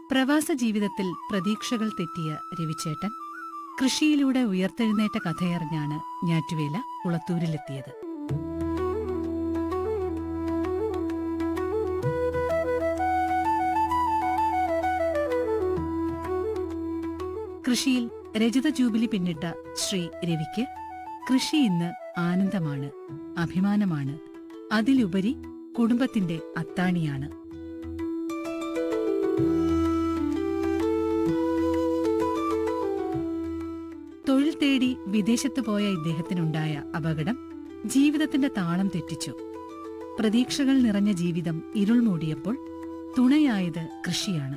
പ്രവാസ ജീവിതത്തിൽ പ്രതീക്ഷകൾ തെറ്റിയ രവിച്ചേട്ടൻ കൃഷിയിലൂടെ ഉയർത്തെഴുന്നേറ്റ കഥയറിഞ്ഞാണ് ഞാറ്റുവേല കുളത്തൂരിലെത്തിയത് കൃഷിയിൽ രജത ജൂബിലി പിന്നിട്ട ശ്രീ രവിക്ക് കൃഷി ഇന്ന് ആനന്ദമാണ് അഭിമാനമാണ് അതിലുപരി കുടുംബത്തിന്റെ അത്താണിയാണ് തൊഴിൽ തേടി വിദേശത്ത് പോയ ഇദ്ദേഹത്തിനുണ്ടായ അപകടം ജീവിതത്തിന്റെ താളം തെറ്റിച്ചു പ്രതീക്ഷകൾ നിറഞ്ഞ ജീവിതം ഇരുൾ മൂടിയപ്പോൾ തുണയായത് കൃഷിയാണ്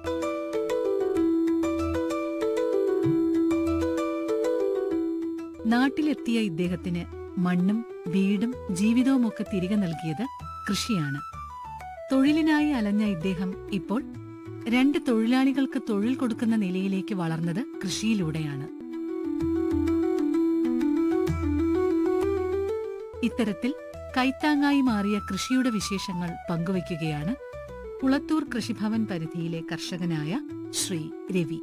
നാട്ടിലെത്തിയ ഇദ്ദേഹത്തിന് മണ്ണും വീടും ജീവിതവുമൊക്കെ തിരികെ നൽകിയത് കൃഷിയാണ് തൊഴിലിനായി അലഞ്ഞ ഇദ്ദേഹം ഇപ്പോൾ രണ്ട് തൊഴിലാളികൾക്ക് തൊഴിൽ കൊടുക്കുന്ന നിലയിലേക്ക് വളർന്നത് കൃഷിയിലൂടെയാണ് ഇത്തരത്തിൽ കൈത്താങ്ങായി മാറിയ കൃഷിയുടെ വിശേഷങ്ങൾ പങ്കുവയ്ക്കുകയാണ് കുളത്തൂർ കൃഷിഭവൻ പരിധിയിലെ കർഷകനായ ശ്രീ രവി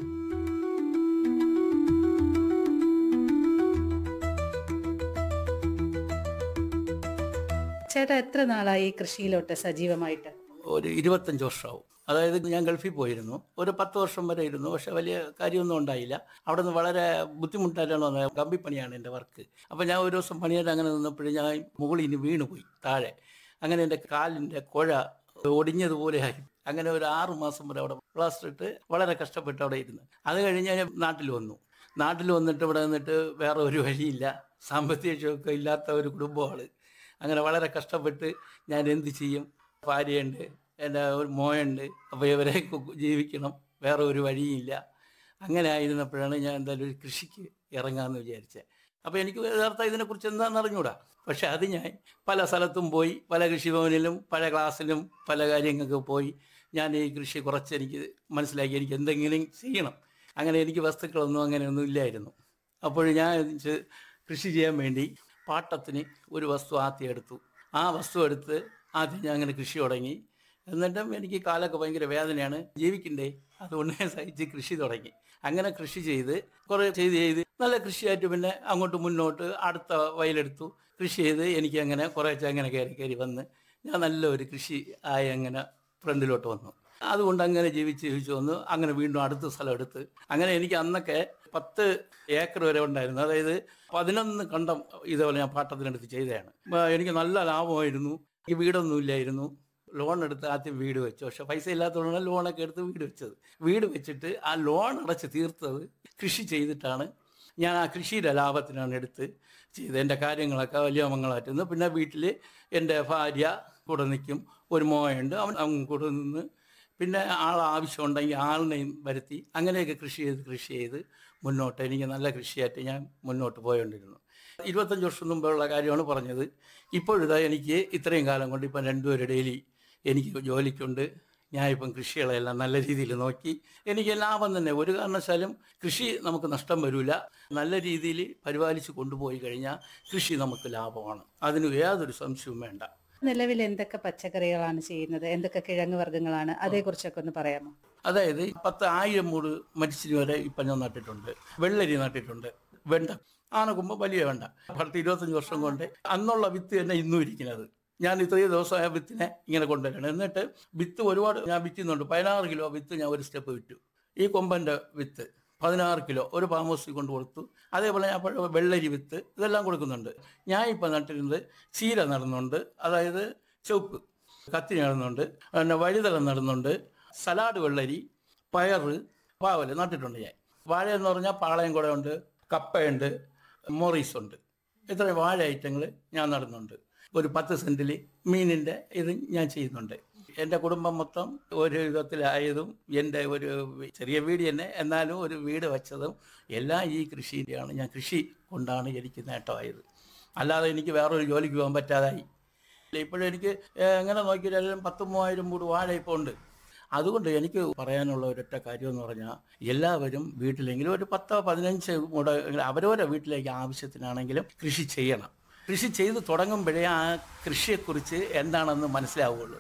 ചേട്ടാ എത്ര നാളായി കൃഷിയിലോട്ട് സജീവമായിട്ട് ഒരു ഇരുപത്തഞ്ച് വർഷമാവും അതായത് ഞാൻ ഗൾഫിൽ പോയിരുന്നു ഒരു പത്ത് വർഷം വരെ ഇരുന്നു പക്ഷെ വലിയ കാര്യമൊന്നും ഉണ്ടായില്ല അവിടെ നിന്ന് വളരെ ബുദ്ധിമുട്ടായിട്ടാണ് വന്നത് കമ്പിപ്പണിയാണ് എൻ്റെ വർക്ക് അപ്പോൾ ഞാൻ ഒരു ദിവസം പണിയായിട്ട് അങ്ങനെ നിന്നപ്പോഴും ഞാൻ മുകളിൽ ഇനി വീണുപോയി താഴെ അങ്ങനെ എൻ്റെ കാലിൻ്റെ കുഴ ഒടിഞ്ഞതുപോലെ ആയി അങ്ങനെ ഒരു ആറ് മാസം വരെ അവിടെ പ്ലാസ്റ്റർ ഇട്ട് വളരെ കഷ്ടപ്പെട്ട് അവിടെ ഇരുന്ന് അത് കഴിഞ്ഞ് ഞാൻ നാട്ടിൽ വന്നു നാട്ടിൽ വന്നിട്ട് ഇവിടെ നിന്നിട്ട് വേറെ ഒരു വഴിയില്ല സാമ്പത്തിക ശോക്കം ഇല്ലാത്ത ഒരു കുടുംബമാണ് അങ്ങനെ വളരെ കഷ്ടപ്പെട്ട് ഞാൻ എന്ത് ചെയ്യും ഭാര്യയുണ്ട് എൻ്റെ ഒരു മോയുണ്ട് അപ്പോൾ ഇവരെ കു- ജീവിക്കണം വേറെ ഒരു വഴിയില്ല അങ്ങനെ ആയിരുന്നപ്പോഴാണ് ഞാൻ എന്തായാലും ഒരു കൃഷിക്ക് ഇറങ്ങാമെന്ന് വിചാരിച്ചത് അപ്പോൾ എനിക്ക് യഥാർത്ഥം ഇതിനെക്കുറിച്ച് എന്താണെന്ന് അറിഞ്ഞൂടാ പക്ഷെ അത് ഞാൻ പല സ്ഥലത്തും പോയി പല കൃഷിഭവനിലും പല ക്ലാസ്സിലും പല കാര്യങ്ങൾക്ക് പോയി ഞാൻ ഈ കൃഷി കുറച്ച് എനിക്ക് മനസ്സിലാക്കി എനിക്ക് എന്തെങ്കിലും ചെയ്യണം അങ്ങനെ എനിക്ക് വസ്തുക്കളൊന്നും അങ്ങനെയൊന്നും ഇല്ലായിരുന്നു അപ്പോൾ ഞാൻ ഇത് കൃഷി ചെയ്യാൻ വേണ്ടി പാട്ടത്തിന് ഒരു വസ്തു ആദ്യം എടുത്തു ആ വസ്തു എടുത്ത് ആദ്യം ഞാൻ അങ്ങനെ കൃഷി തുടങ്ങി എന്നിട്ടും എനിക്ക് കാലൊക്കെ ഭയങ്കര വേദനയാണ് ജീവിക്കണ്ടേ അതുകൊണ്ട് ഞാൻ സഹിച്ച് കൃഷി തുടങ്ങി അങ്ങനെ കൃഷി ചെയ്ത് കുറേ ചെയ്ത് ചെയ്ത് നല്ല കൃഷിയായിട്ട് പിന്നെ അങ്ങോട്ട് മുന്നോട്ട് അടുത്ത വയലെടുത്തു കൃഷി ചെയ്ത് എനിക്ക് അങ്ങനെ കുറേശ്ശെ അങ്ങനെ കയറി കയറി വന്ന് ഞാൻ നല്ലൊരു കൃഷി ആയി അങ്ങനെ ഫ്രണ്ടിലോട്ട് വന്നു അതുകൊണ്ട് അങ്ങനെ ജീവിച്ച് ജീവിച്ച് വന്നു അങ്ങനെ വീണ്ടും അടുത്ത സ്ഥലം എടുത്ത് അങ്ങനെ എനിക്ക് അന്നൊക്കെ പത്ത് ഏക്കർ വരെ ഉണ്ടായിരുന്നു അതായത് പതിനൊന്ന് കണ്ടം ഇതേപോലെ ഞാൻ പാട്ടത്തിനെടുത്ത് ചെയ്തതാണ് അപ്പൊ എനിക്ക് നല്ല ലാഭമായിരുന്നു എനിക്ക് വീടൊന്നും ഇല്ലായിരുന്നു ലോൺ എടുത്ത് ആദ്യം വീട് വെച്ചു പക്ഷെ പൈസ ഇല്ലാത്തതുകൊണ്ടാണ് ലോണൊക്കെ എടുത്ത് വീട് വെച്ചത് വീട് വെച്ചിട്ട് ആ ലോൺ അടച്ച് തീർത്തത് കൃഷി ചെയ്തിട്ടാണ് ഞാൻ ആ കൃഷിയുടെ ലാഭത്തിനാണ് എടുത്ത് ചെയ്തത് എൻ്റെ കാര്യങ്ങളൊക്കെ വലിയ മംഗളമായിരുന്നു പിന്നെ വീട്ടിൽ എൻ്റെ ഭാര്യ കൂടെ നിൽക്കും ഒരു മോയുണ്ട് അവൻ അവൻ കൂടെ നിന്ന് പിന്നെ ആൾ ആവശ്യമുണ്ടെങ്കിൽ ആളിനെയും വരുത്തി അങ്ങനെയൊക്കെ കൃഷി ചെയ്ത് കൃഷി ചെയ്ത് മുന്നോട്ട് എനിക്ക് നല്ല കൃഷിയായിട്ട് ഞാൻ മുന്നോട്ട് പോയോണ്ടിരുന്നു ഇരുപത്തഞ്ച് വർഷം മുമ്പുള്ള കാര്യമാണ് പറഞ്ഞത് ഇപ്പോഴിതാ എനിക്ക് ഇത്രയും കാലം കൊണ്ട് ഇപ്പം രണ്ടുപേരും ഡെയിലി എനിക്ക് ജോലിക്കുണ്ട് ഞാൻ ഇപ്പം കൃഷികളെല്ലാം നല്ല രീതിയിൽ നോക്കി എനിക്ക് ലാഭം തന്നെ ഒരു കാരണവശാലും കൃഷി നമുക്ക് നഷ്ടം വരില്ല നല്ല രീതിയിൽ പരിപാലിച്ച് കൊണ്ടുപോയി കഴിഞ്ഞാൽ കൃഷി നമുക്ക് ലാഭമാണ് അതിന് യാതൊരു സംശയവും വേണ്ട നിലവിൽ എന്തൊക്കെ പച്ചക്കറികളാണ് ചെയ്യുന്നത് എന്തൊക്കെ കിഴങ്ങ് വർഗ്ഗങ്ങളാണ് അതേക്കുറിച്ചൊക്കെ ഒന്ന് പറയാമോ അതായത് പത്ത് ആയിരം മൂട് മരിച്ചിരി വരെ ഇപ്പം ഞാൻ നട്ടിട്ടുണ്ട് വെള്ളരി നട്ടിട്ടുണ്ട് വെണ്ട ആനക്കുമ്പോൾ വലിയ വെണ്ട പത്ത് ഇരുപത്തഞ്ച് വർഷം കൊണ്ട് അന്നുള്ള വിത്ത് തന്നെ ഇന്നും ഇരിക്കുന്നത് ഞാൻ ഇത്രയും ദിവസമായ വിത്തിനെ ഇങ്ങനെ കൊണ്ടുവരണം എന്നിട്ട് വിത്ത് ഒരുപാട് ഞാൻ വിറ്റുന്നുണ്ട് പതിനാറ് കിലോ വിത്ത് ഞാൻ ഒരു സ്റ്റെപ്പ് വിറ്റു ഈ കൊമ്പൻ്റെ വിത്ത് പതിനാറ് കിലോ ഒരു ഫാം ഹൗസിൽ കൊണ്ട് കൊടുത്തു അതേപോലെ ഞാൻ പഴ- വെള്ളരി വിത്ത് ഇതെല്ലാം കൊടുക്കുന്നുണ്ട് ഞാൻ ഇപ്പം നട്ടിരുന്നത് ചീര നടുന്നുണ്ട് അതായത് ചുവപ്പ് കത്തി നടുന്നുണ്ട് പിന്നെ വഴുതല നടുന്നുണ്ട് സലാഡ് വെള്ളരി പയറ് പാവല് നട്ടിട്ടുണ്ട് ഞാൻ വാഴ എന്ന് പറഞ്ഞാൽ പാളയം കൂടെ ഉണ്ട് കപ്പയുണ്ട് മൊറീസ് ഉണ്ട് ഇത്രയും വാഴ ഐറ്റങ്ങൾ ഞാൻ നടുന്നുണ്ട് ഒരു പത്ത് സെൻറ്റിൽ മീനിൻ്റെ ഇത് ഞാൻ ചെയ്യുന്നുണ്ട് എൻ്റെ കുടുംബം മൊത്തം ഒരു വിധത്തിലായതും എൻ്റെ ഒരു ചെറിയ വീട് തന്നെ എന്നാലും ഒരു വീട് വെച്ചതും എല്ലാം ഈ കൃഷിയിലാണ് ഞാൻ കൃഷി കൊണ്ടാണ് എനിക്ക് നേട്ടമായത് അല്ലാതെ എനിക്ക് വേറൊരു ജോലിക്ക് പോകാൻ പറ്റാതായി ഇപ്പോഴും എനിക്ക് ഏഹ്, എങ്ങനെ നോക്കിയാലും പത്ത് മൂവായിരം മൂട് വാഴ ഇപ്പോൾ ഉണ്ട് അതുകൊണ്ട് എനിക്ക് പറയാനുള്ള ഒരൊറ്റ കാര്യം എന്ന് പറഞ്ഞാൽ എല്ലാവരും വീട്ടിലെങ്കിലും ഒരു പത്തോ പതിനഞ്ച് മുട അവരവരുടെ വീട്ടിലേക്ക് ആവശ്യത്തിനാണെങ്കിലും കൃഷി ചെയ്യണം കൃഷി ചെയ്ത് തുടങ്ങുമ്പോഴേ ആ കൃഷിയെക്കുറിച്ച് എന്താണെന്ന് മനസ്സിലാവുകയുള്ളൂ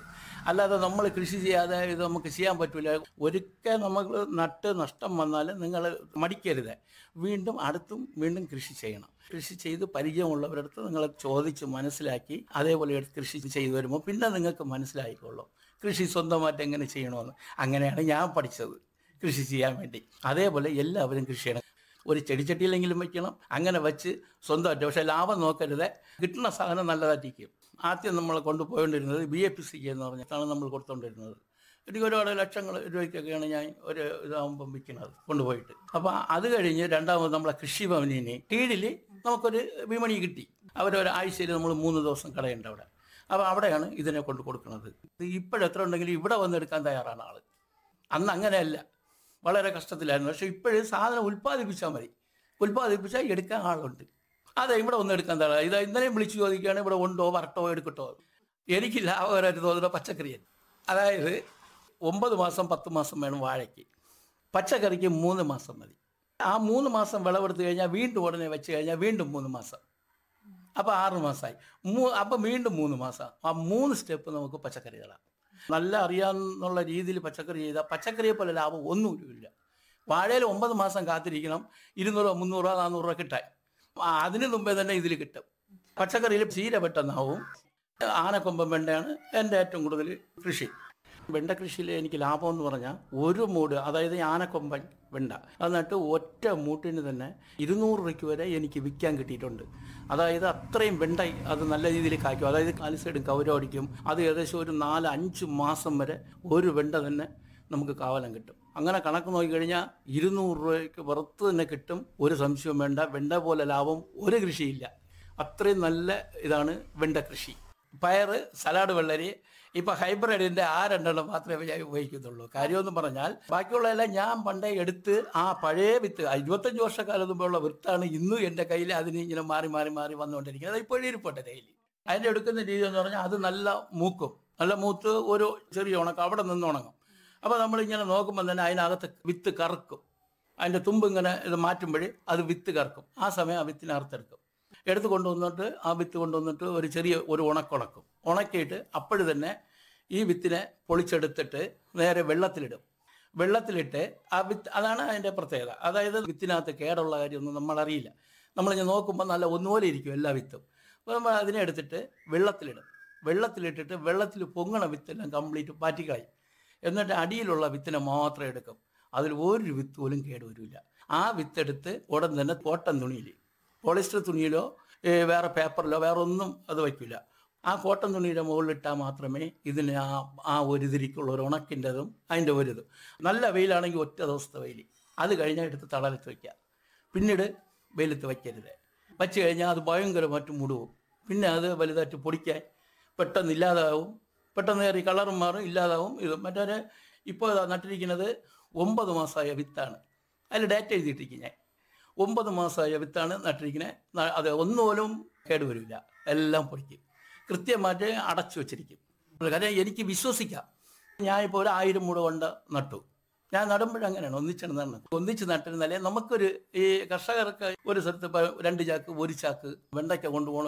അല്ലാതെ നമ്മൾ കൃഷി ചെയ്യാതെ ഇത് നമുക്ക് ചെയ്യാൻ പറ്റില്ല ഒരിക്കൽ നമ്മൾ നട്ട് നഷ്ടം വന്നാൽ നിങ്ങൾ മടിക്കരുത് വീണ്ടും അടുത്തും വീണ്ടും കൃഷി ചെയ്യണം കൃഷി ചെയ്ത് പരിചയമുള്ളവരടുത്ത് നിങ്ങൾ ചോദിച്ച് മനസ്സിലാക്കി അതേപോലെ എടുത്ത് കൃഷി ചെയ്തു വരുമ്പോൾ പിന്നെ നിങ്ങൾക്ക് മനസ്സിലായിക്കൊള്ളും കൃഷി സ്വന്തമായിട്ട് എങ്ങനെ ചെയ്യണമെന്ന് അങ്ങനെയാണ് ഞാൻ പഠിച്ചത് കൃഷി ചെയ്യാൻ വേണ്ടി അതേപോലെ എല്ലാവരും കൃഷി ചെയ്യണം ഒരു ചെടിച്ചട്ടിയിലെങ്കിലും വെക്കണം അങ്ങനെ വെച്ച് സ്വന്തമായിട്ട് പക്ഷേ ലാഭം നോക്കരുത് കിട്ടുന്ന സാധനം നല്ലതായിരിക്കും ആദ്യം നമ്മൾ കൊണ്ടുപോയിക്കൊണ്ടിരുന്നത് ബി എ പി സി എന്ന് പറഞ്ഞിട്ടാണ് നമ്മൾ കൊടുത്തുകൊണ്ടിരുന്നത് എനിക്ക് ഒരുപാട് ലക്ഷങ്ങൾ രൂപയ്ക്കൊക്കെയാണ് ഞാൻ ഒരു ഇതാകുമ്പം വിൽക്കുന്നത് കൊണ്ടുപോയിട്ട് അപ്പോൾ അത് കഴിഞ്ഞ് രണ്ടാമത് നമ്മളെ കൃഷിഭവനിന് കീഴിൽ നമുക്കൊരു വിപണി കിട്ടി അവരൊരാഴ്ചയിൽ നമ്മൾ മൂന്ന് ദിവസം കടയുണ്ട് അവിടെ അപ്പോൾ അവിടെയാണ് ഇതിനെ കൊണ്ട് കൊടുക്കുന്നത് ഇപ്പോഴെത്ര ഉണ്ടെങ്കിലും ഇവിടെ വന്നെടുക്കാൻ തയ്യാറാണ് ആൾ അന്ന് അങ്ങനെയല്ല വളരെ കഷ്ടത്തിലായിരുന്നു പക്ഷെ ഇപ്പോഴും സാധനം ഉൽപ്പാദിപ്പിച്ചാൽ മതി ഉൽപ്പാദിപ്പിച്ചാൽ എടുക്കാൻ ആളുണ്ട് അതെ ഇവിടെ ഒന്നും എടുക്കാൻ തയ്യാറാണ് ഇത് ഇന്നലെയും വിളിച്ചു ചോദിക്കുകയാണ് ഇവിടെ ഉണ്ടോ വരട്ടോ എടുക്കട്ടോ എനിക്ക് ലാഭകരമായിട്ട് തോന്നുന്ന പച്ചക്കറിയൻ അതായത് ഒമ്പത് മാസം പത്ത് മാസം വേണം വാഴയ്ക്ക് പച്ചക്കറിക്ക് മൂന്ന് മാസം മതി ആ മൂന്ന് മാസം വിളവെടുത്ത് കഴിഞ്ഞാൽ വീണ്ടും ഉടനെ വെച്ച് കഴിഞ്ഞാൽ വീണ്ടും മൂന്ന് മാസം അപ്പോൾ ആറ് മാസമായി മൂ അപ്പം വീണ്ടും മൂന്ന് മാസം ആ മൂന്ന് സ്റ്റെപ്പ് നമുക്ക് പച്ചക്കറികളാണ് നല്ല അറിയാമെന്നുള്ള രീതിയിൽ പച്ചക്കറി ചെയ്താൽ പച്ചക്കറിയെ പോലെ ലാഭം ഒന്നുമില്ല വാഴയിൽ ഒമ്പത് മാസം കാത്തിരിക്കണം ഇരുന്നൂറോ മുന്നൂറോ നാന്നൂറോ കിട്ടാൻ ആ, അതിന് മുമ്പേ തന്നെ ഇതിൽ കിട്ടും പച്ചക്കറിയിൽ ചീര പെട്ടെന്നാവും ആനക്കൊമ്പൻ വെണ്ടയാണ് എൻ്റെ ഏറ്റവും കൂടുതൽ കൃഷി വെണ്ട കൃഷിയിൽ എനിക്ക് ലാഭം എന്ന് പറഞ്ഞാൽ ഒരു മൂട് അതായത് ഈ ആനക്കൊമ്പൻ വെണ്ട എന്നിട്ട് ഒറ്റ മൂട്ടിന് തന്നെ ഇരുന്നൂറ് രൂപയ്ക്ക് വരെ എനിക്ക് വിൽക്കാൻ കിട്ടിയിട്ടുണ്ട് അതായത് അത്രയും വെണ്ട അത് നല്ല രീതിയിൽ കായ്ക്കും അതായത് കാല് സൈഡും കവരടിക്കും അത് ഏകദേശം ഒരു നാല് അഞ്ച് മാസം വരെ ഒരു വെണ്ട തന്നെ നമുക്ക് കാവലം കിട്ടും അങ്ങനെ കണക്ക് നോക്കിക്കഴിഞ്ഞാൽ ഇരുന്നൂറ് രൂപയ്ക്ക് പുറത്ത് തന്നെ കിട്ടും ഒരു സംശയവും വേണ്ട വെണ്ട പോലെ ലാഭം ഒരു കൃഷിയില്ല അത്രയും നല്ല ഇതാണ് വെണ്ട കൃഷി പയറ് സലാഡ് വെള്ളരി ഇപ്പൊ ഹൈബ്രിഡിന്റെ ആ രണ്ടെണ്ണം മാത്രമേ ഞാൻ ഉപയോഗിക്കുന്നുള്ളൂ കാര്യമെന്ന് പറഞ്ഞാൽ ബാക്കിയുള്ളതെല്ലാം ഞാൻ പണ്ടേ എടുത്ത് ആ പഴയ വിത്ത് ഇരുപത്തഞ്ച് വർഷക്കാലം മുമ്പുള്ള വിത്താണ് ഇന്നും എൻ്റെ കയ്യിൽ അതിന് ഇങ്ങനെ മാറി മാറി മാറി വന്നുകൊണ്ടിരിക്കുന്നത് അത് ഇപ്പോഴും ഇരിപ്പുണ്ട് കയ്യിൽ അതിൻ്റെ എടുക്കുന്ന രീതി എന്ന് പറഞ്ഞാൽ അത് നല്ല മൂക്കും നല്ല മൂത്ത് ഒരു ചെറിയ ഉണക്കം അവിടെ നിന്ന് ഉണങ്ങും അപ്പോൾ നമ്മളിങ്ങനെ നോക്കുമ്പോൾ തന്നെ അതിനകത്ത് വിത്ത് കറക്കും അതിൻ്റെ തുമ്പ് ഇങ്ങനെ ഇത് മാറ്റുമ്പോൾ അത് വിത്ത് കറക്കും ആ സമയം ആ വിത്തിനെ അറുത്തെടുക്കും എടുത്ത് കൊണ്ടുവന്നിട്ട് ആ വിത്ത് കൊണ്ടുവന്നിട്ട് ഒരു ചെറിയ ഒരു ഉണക്കുണക്കും ഉണക്കിയിട്ട് അപ്പോഴും തന്നെ ഈ വിത്തിനെ പൊളിച്ചെടുത്തിട്ട് നേരെ വെള്ളത്തിലിടും വെള്ളത്തിലിട്ട് ആ വിത്ത് അതാണ് അതിൻ്റെ പ്രത്യേകത അതായത് വിത്തിനകത്ത് കേടുള്ള കാര്യമൊന്നും നമ്മളറിയില്ല നമ്മളിങ്ങനെ നോക്കുമ്പോൾ നല്ല ഒന്നുപോലെ ഇരിക്കും എല്ലാ വിത്തും അപ്പോൾ നമ്മൾ അതിനെ എടുത്തിട്ട് വെള്ളത്തിലിടും വെള്ളത്തിലിട്ടിട്ട് വെള്ളത്തിൽ പൊങ്ങണ വിത്തെല്ലാം കംപ്ലീറ്റ് പാറ്റിക്കളയും എന്നിട്ട് അടിയിലുള്ള വിത്തിനെ മാത്രം എടുക്കും അതിൽ ഒരു വിത്ത് പോലും കേടുവരില്ല ആ വിത്തെടുത്ത് ഉടൻ തന്നെ കോട്ടൺ തുണിയിൽ പോളിസ്റ്റർ തുണിയിലോ ഏ, വേറെ പേപ്പറിലോ വേറെ ഒന്നും അത് വയ്ക്കില്ല ആ കോട്ടൺ തുണിയുടെ മുകളിലിട്ടാൽ മാത്രമേ ഇതിന് ആ ആ ഒരു ഇതിരിക്കുള്ള ഒരു ഉണക്കിൻ്റെതും അതിൻ്റെ ഒരു ഇത് നല്ല വെയിലാണെങ്കിൽ ഒറ്റ ദിവസത്തെ വെയിൽ അത് കഴിഞ്ഞാൽ എടുത്ത് തളലത്ത് വയ്ക്കുക പിന്നീട് വെയിലത്ത് വയ്ക്കരുത് വച്ച് കഴിഞ്ഞാൽ അത് ഭയങ്കരമായിട്ട് മുടുവും പിന്നെ അത് വലുതായിട്ട് പൊടിക്കാൻ പെട്ടെന്ന് ഇല്ലാതാവും പെട്ടെന്ന് കയറി കളറും മാറും ഇല്ലാതാവും ഇത് മറ്റേ ഇപ്പോൾ ഇതാ നട്ടിരിക്കുന്നത് ഒമ്പത് മാസമായ വിത്താണ് അതിൽ ഡാറ്റ എഴുതിയിട്ടിരിക്കും ഞാൻ ഒമ്പത് മാസമായ വിത്താണ് നട്ടിരിക്കുന്നത് അത് ഒന്നുപോലും കേടുവരില്ല എല്ലാം പൊടിക്കും കൃത്യമായിട്ട് അടച്ചു വെച്ചിരിക്കും കാര്യം എനിക്ക് വിശ്വസിക്കാം ഞാനിപ്പോൾ ഒരു ആയിരം മൂട് കൊണ്ട് നട്ടു ഞാൻ നടുമ്പോഴങ്ങനെയാണ് ഒന്നിച്ചാണ് നടന്നത് ഒന്നിച്ച് നട്ടിരുന്നാലേ നമുക്കൊരു ഈ കർഷകർക്ക് ഒരു സ്ഥലത്ത് ഇപ്പൊ രണ്ട് ചാക്ക് ഒരു ചാക്ക് വെണ്ടയ്ക്ക കൊണ്ടുപോകണം